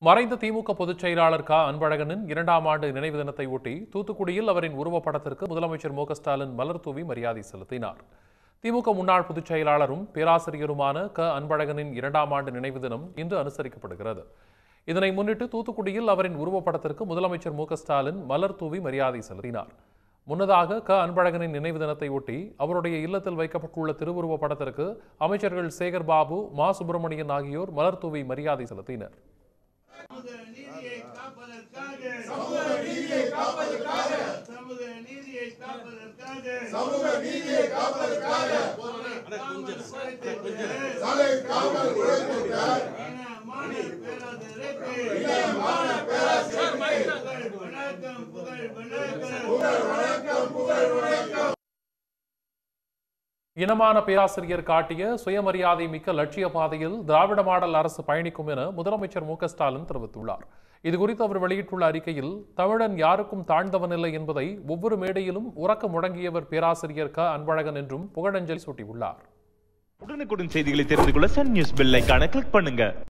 மறைந்த திமுக பொதுச் செயலாளர் க அன்பழகனின் இரண்டாம் ஆண்டு நினைவு தினத்தை ஒட்டி தூத்துக்குடியில் அவரின் உருவப்படத்திற்கு முதலமைச்சர் மு க ஸ்டாலின் மலர் தூவி மரியாதை செலுத்தினார் திமுக முன்னாள் பொதுச் செயலாளரும் பேராசிரியருமான க அன்பழகனின் இரண்டாம் ஆண்டு நினைவு தினம் இன்று அனுசரிக்கப்படுகிறது இதனை முன்னிட்டு தூத்துக்குடியில் அவரின் உருவப்படத்திற்கு முதலமைச்சர் மு க ஸ்டாலின் மலர் தூவி மரியாதை செலுத்தினார் முன்னதாக க அன்பழகனின் நினைவு தினத்தை ஒட்டி அவருடைய இல்லத்தில் வைக்கப்பட்டுள்ள திருவுருவ படத்திற்கு அமைச்சர்கள் சேகர் பாபு மா சுப்பிரமணியன் ஆகியோர் மலர் தூவி மரியாதை செலுத்தினர் சமூக நீதியை காப்பதற்காக சமூக நீதியை காப்பதற்காக சமூக நீதியை காப்பதற்காக சமூக நீதியை காப்பதற்காக சாலை காவல் குறைத்திருக்க இனமான பேராசிரியருக்கு இனமான பேராசிரியருக்கு வணக்கம் புகழ் வணக்கம் புகழ் வணக்கம் புகழ் வணக்கம் இனமான பேராசிரியர் காட்டிய சுயமரியாதை மிக்க லட்சிய பாதையில் திராவிட மாடல் அரசு பயணிக்கும் என முதலமைச்சர் மு க ஸ்டாலின் தெரிவித்துள்ளார் இதுகுறித்து அவர் வெளியிட்டுள்ள அறிக்கையில் தமிழன் யாருக்கும் தாழ்ந்தவனில்லை என்பதை ஒவ்வொரு மேடையிலும் உறக்க முழங்கியவர் பேராசிரியர் க அன்பழகன் என்றும் புகழஞ்சலி சூட்டியுள்ளார் உடனுக்குடன் செய்திகளை தெரிந்து கொள்ள சன் நியூஸ் பெல் ஐகானை கிளிக் பண்ணுங்க